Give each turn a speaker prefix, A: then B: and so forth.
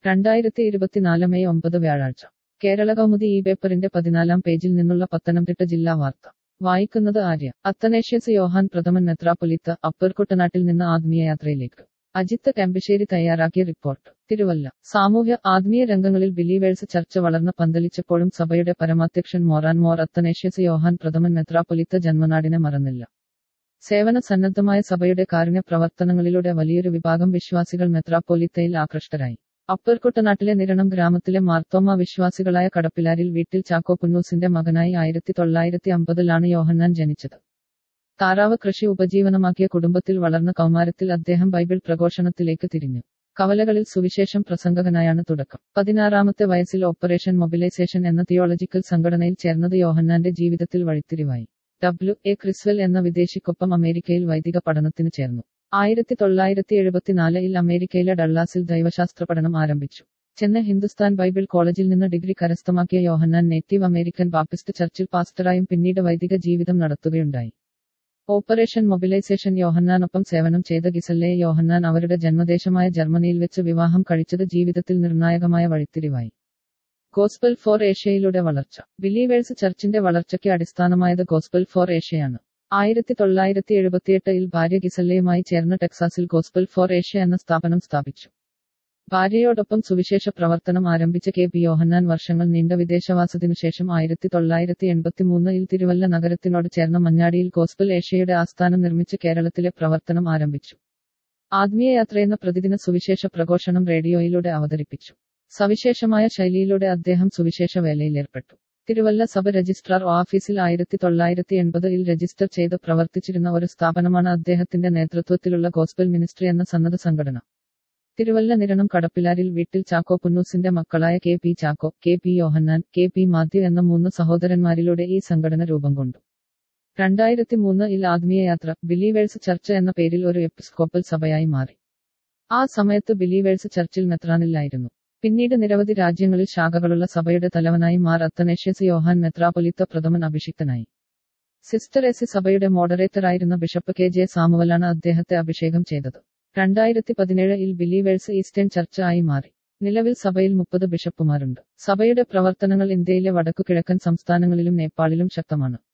A: രണ്ടായിരത്തി ഇരുപത്തിനാല് മെയ് ഒമ്പത് വ്യാഴാഴ്ച കേരള കൗമുദി ഈ പേപ്പറിന്റെ പതിനാലാം പേജിൽ നിന്നുള്ള പത്തനംതിട്ട ജില്ലാ വാർത്ത വായിക്കുന്നത് ആര്യ അത്തനേഷ്യസ് യോഹാൻ പ്രഥമൻ മെത്രാപ്പൊലിത്ത അപ്പർ കുട്ടനാട്ടിൽ നിന്ന് ആത്മീയ യാത്രയിലേക്ക് അജിത്ത് കെമ്പശ്ശേരി തയ്യാറാക്കിയ റിപ്പോർട്ട് തിരുവല്ല സാമൂഹ്യ ആത്മീയ രംഗങ്ങളിൽ ബിലീവേഴ്സ് ചർച്ച വളർന്ന് പന്തലിച്ചപ്പോഴും സഭയുടെ പരമാധ്യക്ഷൻ മോറാൻ മോർ അത്തനേഷ്യസ് യോഹാൻ പ്രഥമൻ മെത്രാപ്പൊലിത്ത ജന്മനാടിനെ മറന്നില്ല സേവന സന്നദ്ധമായ സഭയുടെ കാരുണ്യ പ്രവർത്തനങ്ങളിലൂടെ വലിയൊരു വിഭാഗം വിശ്വാസികൾ മെത്രാപ്പൊലിത്തയിൽ ആകൃഷ്ടരായി അപ്പർ കുട്ടനാട്ടിലെ നിരണം ഗ്രാമത്തിലെ മാർത്തോമ വിശ്വാസികളായ കടപ്പിലാരിൽ വീട്ടിൽ ചാക്കോ പുന്നൂസിന്റെ മകനായി ആയിരത്തി തൊള്ളായിരത്തി അമ്പതിലാണ് യോഹന്നാൻ ജനിച്ചത് താറാവ് കൃഷി ഉപജീവനമാക്കിയ കുടുംബത്തിൽ വളർന്ന കൗമാരത്തിൽ അദ്ദേഹം ബൈബിൾ പ്രഘോഷണത്തിലേക്ക് തിരിഞ്ഞു കവലകളിൽ സുവിശേഷം പ്രസംഗകനായാണ് തുടക്കം പതിനാറാമത്തെ വയസ്സിൽ ഓപ്പറേഷൻ മൊബിലൈസേഷൻ എന്ന തിയോളജിക്കൽ സംഘടനയിൽ ചേർന്നത് യോഹന്നാന്റെ ജീവിതത്തിൽ വഴിത്തിരിവായി ഡബ്ല്യു എ ക്രിസ്വൽ എന്ന വിദേശിക്കൊപ്പം അമേരിക്കയിൽ വൈദിക പഠനത്തിന് ചേർന്നു ആയിരത്തി തൊള്ളായിരത്തി എഴുപത്തിനാലിൽ അമേരിക്കയിലെ ഡള്ളാസിൽ ദൈവശാസ്ത്ര പഠനം ആരംഭിച്ചു ചെന്നൈ ഹിന്ദുസ്ഥാൻ ബൈബിൾ കോളേജിൽ നിന്ന് ഡിഗ്രി കരസ്ഥമാക്കിയ യോഹന്നാൻ നേറ്റീവ് അമേരിക്കൻ ബാപ്റ്റിസ്റ്റ് ചർച്ചിൽ പാസ്റ്ററായും പിന്നീട് വൈദിക ജീവിതം നടത്തുകയുണ്ടായി ഓപ്പറേഷൻ മൊബിലൈസേഷൻ യോഹന്നാനൊപ്പം സേവനം ചെയ്ത ഗിസല്ലെ യോഹന്നാൻ അവരുടെ ജന്മദേശമായ ജർമ്മനിയിൽ വെച്ച് വിവാഹം കഴിച്ചത് ജീവിതത്തിൽ നിർണായകമായ വഴിത്തിരിവായി ഗോസ്പൽ ഫോർ ഏഷ്യയിലൂടെ വളർച്ച ബിലീവേഴ്സ് ചർച്ചിന്റെ വളർച്ചയ്ക്ക് അടിസ്ഥാനമായത് ഗോസ്പൽ ഫോർ ഏഷ്യയാണ് ആയിരത്തി തൊള്ളായിരത്തി എഴുപത്തിയെട്ടിൽ ഭാര്യ ഗിസല്ലയുമായി ചേർന്ന് ടെക്സാസിൽ ഗോസ്പൽ ഫോർ ഏഷ്യ എന്ന സ്ഥാപനം സ്ഥാപിച്ചു ഭാര്യയോടൊപ്പം സുവിശേഷ പ്രവർത്തനം ആരംഭിച്ച കെ പി യോഹന്നാൻ വർഷങ്ങൾ നീണ്ട വിദേശവാസത്തിനുശേഷം ആയിരത്തി തൊള്ളായിരത്തി എൺപത്തിമൂന്നിൽ തിരുവല്ല നഗരത്തിനോട് ചേർന്ന മഞ്ഞാടിയിൽ ഗോസ്പൽ ഏഷ്യയുടെ ആസ്ഥാനം നിർമ്മിച്ച് കേരളത്തിലെ പ്രവർത്തനം ആരംഭിച്ചു ആത്മീയ യാത്രയെന്ന പ്രതിദിന സുവിശേഷ പ്രഘോഷണം റേഡിയോയിലൂടെ അവതരിപ്പിച്ചു സവിശേഷമായ ശൈലിയിലൂടെ അദ്ദേഹം സുവിശേഷ വേലയിലേർപ്പെട്ടു തിരുവല്ല സഭ രജിസ്ട്രാർ ഓഫീസിൽ ആയിരത്തി തൊള്ളായിരത്തി എൺപതിൽ രജിസ്റ്റർ ചെയ്ത് പ്രവർത്തിച്ചിരുന്ന ഒരു സ്ഥാപനമാണ് അദ്ദേഹത്തിന്റെ നേതൃത്വത്തിലുള്ള ഗോസ്ബൽ മിനിസ്ട്രി എന്ന സന്നദ്ധ സംഘടന തിരുവല്ല നിരണം കടപ്പിലാരിൽ വീട്ടിൽ ചാക്കോ പുന്നൂസിന്റെ മക്കളായ K P Chacko K P Yohannan K P Mathew എന്ന മൂന്ന് സഹോദരന്മാരിലൂടെ ഈ സംഘടന രൂപം കൊണ്ടു രണ്ടായിരത്തി മൂന്നിൽ ആത്മീയ യാത്ര ബിലീവേഴ്സ് ചർച്ച് എന്ന പേരിൽ ഒരു എപ്പിസ്കോപ്പൽ സഭയായി മാറി ആ സമയത്ത് ബിലീവേഴ്സ് ചർച്ചിൽ മെത്രാനില്ലായിരുന്നു പിന്നീട് നിരവധി രാജ്യങ്ങളിൽ ശാഖകളുള്ള സഭയുടെ തലവനായി മാർ അത്തനേഷ്യസ് യോഹാൻ മെത്രാപൊലിത്ത പ്രഥമൻ അഭിഷിക്തനായി സിസ്റ്റർ എസി സഭയുടെ മോഡറേറ്ററായിരുന്ന ബിഷപ്പ് കെ ജെ സാമുവലാണ് അദ്ദേഹത്തെ അഭിഷേകം ചെയ്തത് രണ്ടായിരത്തി പതിനേഴിൽ ബിലീവേഴ്സ് ഈസ്റ്റേൺ ചർച്ച് ആയി മാറി നിലവിൽ സഭയിൽ മുപ്പത് ബിഷപ്പുമാരുണ്ട് സഭയുടെ പ്രവർത്തനങ്ങൾ ഇന്ത്യയിലെ വടക്കു കിഴക്കൻ സംസ്ഥാനങ്ങളിലും നേപ്പാളിലും ശക്തമാണ്